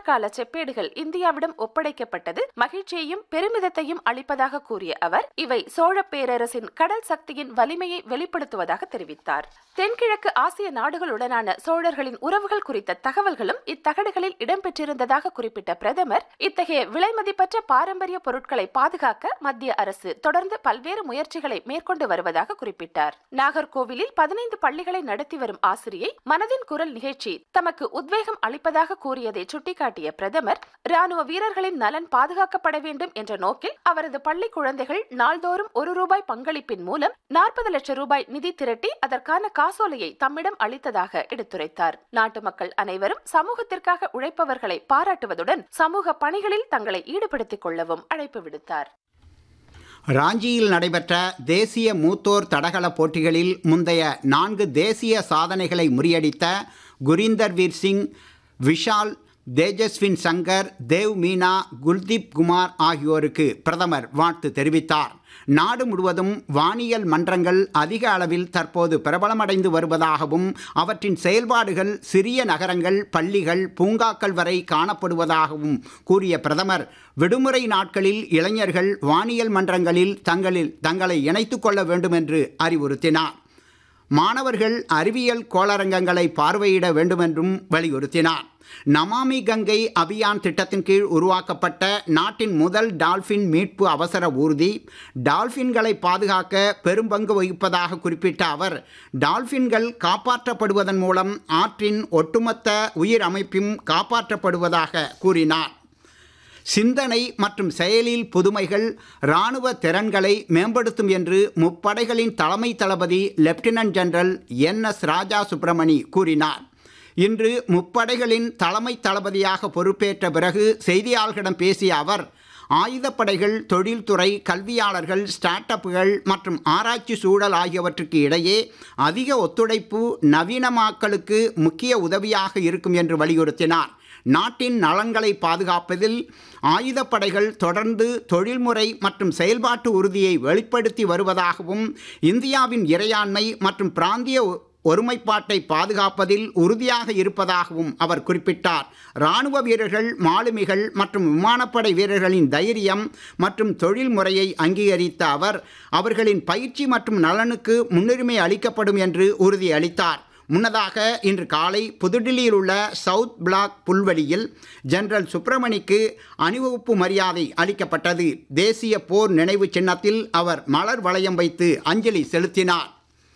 போர்க்கால செப்பேடுகள் இந்தியாவிடம் ஒப்படைக்கப்பட்டது மகிழ்ச்சியையும் பெருமிதத்தையும் அளிப்பதாக கூறிய அவர் இவை சோழ பேரரசின் கடல் சக்தியின் வலிமையை வெளிப்படுத்துவதாக தெரிவித்தார் தென்கிழக்கு ஆசிய நாடுகளுடனான சோழர்களின் உறவுகள் குறித்த தகவல்களும் இத்தகடுகளில் இடம்பெற்றிருந்ததாக குறிப்பிட்ட பிரதமர் இத்தகைய விலைமதிப்பற்ற பாரம்பரிய பொருட்களை பாதுகாக்க மத்திய அரசு தொடர்ந்து பல்வேறு முயற்சிகளை மேற்கொண்டு வருவதாக குறிப்பிட்டார் நாகர்கோவிலில் பதினைந்து பள்ளிகளை நடத்தி வரும் ஆசிரியை மனதின் குரல் நிகழ்ச்சி தமக்கு உத்வேகம் அளிப்பதாக கூறியதை சுட்டிக்காட்டிய பிரதமர் ராணுவ வீரர்களின் நலன் பாதுகாக்கப்பட வேண்டும் என்ற நோக்கில் அவரது பள்ளி குழந்தைகள் நாள்தோறும் ஒரு ரூபாய் பங்களிப்பின் மூலம் நாற்பது லட்சம் ரூபாய் நிதி திரட்டி அதற்கான காசோலையை தம்மிடம் அளித்ததாக எடுத்துரைத்தார் நாட்டு மக்கள் அனைவரும் சமூகத்திற்காக உழைப்பவர்களை பாராட்டுவதுடன் சமூக பணிகளில் தங்களை ஈடுபடுத்திக் கொள்ளவும் அழைப்பு விடுத்தார் ராஞ்சியில் நடைபெற்ற தேசிய மூத்தோர் தடகள போட்டிகளில் முந்தைய நான்கு தேசிய சாதனைகளை முறியடித்த குரிந்தர் வீர் சிங் விஷால் தேஜஸ்வின் சங்கர் தேவ் மீனா குல்தீப் குமார் ஆகியோருக்கு பிரதமர் வாழ்த்து தெரிவித்தார் நாடு முழுவதும் வானியல் மன்றங்கள் அதிக அளவில் தற்போது பிரபலமடைந்து வருவதாகவும் அவற்றின் செயல்பாடுகள் சிறிய நகரங்கள் பள்ளிகள் பூங்காக்கள் வரை காணப்படுவதாகவும் கூறிய பிரதமர் விடுமுறை நாட்களில் இளைஞர்கள் வானியல் மன்றங்களில் தங்களில் தங்களை இணைத்துக் கொள்ள வேண்டும் என்று அறிவுறுத்தினார் மாணவர்கள் அறிவியல் கோளரங்கங்களை பார்வையிட வேண்டுமென்றும் வலியுறுத்தினார் நமாமி கங்கை அபியான் திட்டத்தின் கீழ் உருவாக்கப்பட்ட நாட்டின் முதல் டால்பின் மீட்பு அவசர ஊர்தி டால்பின்களை பாதுகாக்க பெரும்பங்கு வகிப்பதாக குறிப்பிட்ட அவர் டால்பின்கள் காப்பாற்றப்படுவதன் மூலம் ஆற்றின் ஒட்டுமொத்த உயிர் அமைப்பும் காப்பாற்றப்படுவதாக கூறினார் சிந்தனை மற்றும் செயலில் புதுமைகள் இராணுவ திறன்களை மேம்படுத்தும் என்று முப்படைகளின் தலைமை தளபதி lieutenant general N S Raja Subramani கூறினார் இன்று முப்படைகளின் தலைமை தளபதியாக பொறுப்பேற்ற பிறகு செய்தியாளர்களிடம் பேசிய அவர் ஆயுதப்படைகள் தொழில்துறை கல்வியாளர்கள் ஸ்டார்ட் அப்புகள் மற்றும் ஆராய்ச்சி சூழல் ஆகியவற்றுக்கு இடையே அதிக ஒத்துழைப்பு நவீனமாக்கலுக்கு முக்கிய உதவியாக இருக்கும் என்று வலியுறுத்தினார் நாட்டின் நலன்களை பாதுகாப்பதில் ஆயுதப்படைகள் தொடர்ந்து தொழில்முறை மற்றும் செயல்பாட்டு உறுதியை வெளிப்படுத்தி வருவதாகவும் இந்தியாவின் இறையாண்மை மற்றும் பிராந்திய ஒருமைப்பாட்டை பாதுகாப்பதில் உறுதியாக இருப்பதாகவும் அவர் குறிப்பிட்டார் இராணுவ வீரர்கள் மாலுமிகள் மற்றும் விமானப்படை வீரர்களின் தைரியம் மற்றும் தொழில் முறையை அங்கீகரித்த அவர் அவர்களின் பயிற்சி மற்றும் நலனுக்கு முன்னுரிமை அளிக்கப்படும் என்று உறுதியளித்தார் முன்னதாக இன்று காலை புதுடில்லியில் உள்ள சவுத் பிளாக் புல்வெளியில் ஜெனரல் சுப்பிரமணிக்கு அணிவகுப்பு மரியாதை அளிக்கப்பட்டது தேசிய போர் நினைவு சின்னத்தில் அவர் மலர் வளையம் வைத்து அஞ்சலி செலுத்தினார்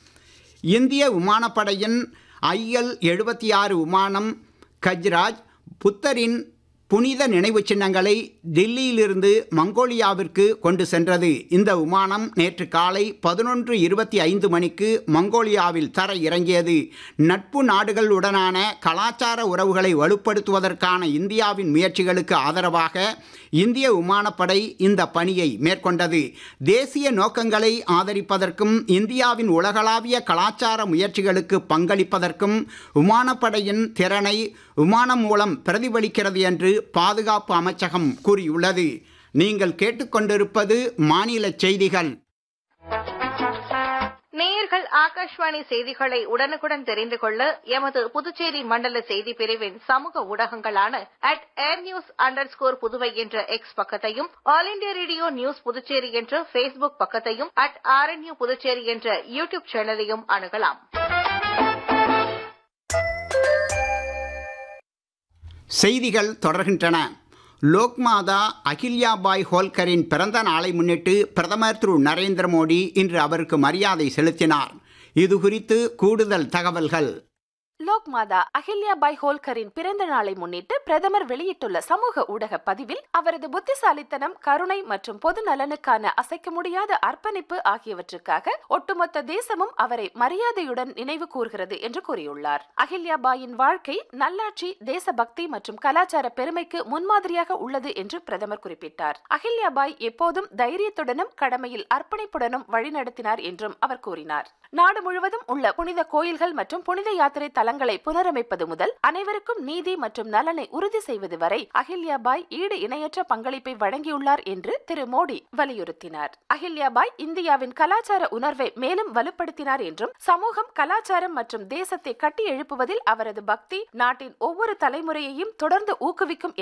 இந்திய விமானப்படையின் ஐஎல் எழுபத்தி ஆறு விமானம் கஜ்ராஜ் புத்தரின் புனித நினைவு சின்னங்களை டில்லியிலிருந்து மங்கோலியாவிற்கு கொண்டு சென்றது இந்த விமானம் நேற்று காலை பதினொன்று இருபத்தி ஐந்து மணிக்கு மங்கோலியாவில் தர இறங்கியது நட்பு நாடுகளுடனான கலாச்சார உறவுகளை வலுப்படுத்துவதற்கான இந்தியாவின் முயற்சிகளுக்கு ஆதரவாக இந்திய விமானப்படை இந்த பணியை மேற்கொண்டது தேசிய நோக்கங்களை ஆதரிப்பதற்கும் இந்தியாவின் உலகளாவிய கலாச்சார முயற்சிகளுக்கு பங்களிப்பதற்கும் விமானப்படையின் திறனை விமானம் மூலம் பிரதிபலிக்கிறது என்று பாதுகாப்பு அமைச்சகம் கூறியுள்ளது நீங்கள் கேட்டுக்கொண்டிருப்பது மாநில செய்திகள் நேயர்கள் ஆகாஷ்வாணி செய்திகளை உடனுக்குடன் தெரிந்து கொள்ள எமது புதுச்சேரி மண்டல செய்தி பிரிவின் சமூக ஊடகங்களான at AIR news underscore Puduvai என்ற எக்ஸ் பக்கத்தையும் All India Radio news Puducherry என்ற ஃபேஸ்புக் பக்கத்தையும் அட் ஆர்என்யூ புதுச்சேரி என்ற யூ டியூப் சேனலையும் அணுகலாம் செய்திகள் தொடர்கின்றன லோக்மாதா அகில்யாபாய் ஹோல்கரின் பிறந்த நாளை முன்னிட்டு பிரதமர் திரு நரேந்திர மோடி இன்று அவருக்கு மரியாதை செலுத்தினார் இது குறித்து கூடுதல் தகவல்கள் லோக் மாதா அகில்யாபாய் ஹோல்கரின் பிறந்த நாளை முன்னிட்டு பிரதமர் வெளியிட்டுள்ள சமூக ஊடக பதிவில் அவரது புத்திசாலித்தனம் கருணை மற்றும் பொது நலனுக்கான அசைக்க முடியாத அர்ப்பணிப்பு ஆகியவற்றுக்காக ஒட்டுமொத்த தேசமும் அவரை மரியாதையுடன் நினைவு கூர்கிறது என்று கூறியுள்ளார் அகில்யாபாயின் வாழ்க்கை நல்லாட்சி தேசபக்தி மற்றும் கலாச்சார பெருமைக்கு முன்மாதிரியாக உள்ளது என்று பிரதமர் குறிப்பிட்டார் அகில்யாபாய் எப்போதும் தைரியத்துடனும் கடமையில் அர்ப்பணிப்புடனும் வழிநடத்தினார் என்றும் அவர் கூறினார் நாடு முழுவதும் உள்ள புனித கோயில்கள் மற்றும் புனித யாத்திரை தலங்களை புனரமைப்பது முதல் அனைவருக்கும் நீதி மற்றும் நலனை உறுதி செய்வது வரை அகில்யாபாய் ஈடு இணையற்ற பங்களிப்பை வழங்கியுள்ளார் என்று திரு மோடி வலியுறுத்தினார் அகில்யாபாய் இந்தியாவின் கலாச்சார உணர்வை மேலும் வலுப்படுத்தினார் என்றும் சமூகம் கலாச்சாரம் மற்றும் தேசத்தை கட்டி எழுப்புவதில் அவரது பக்தி நாட்டின் ஒவ்வொரு தலைமுறையையும் தொடர்ந்து ஊக்குவிக்கும்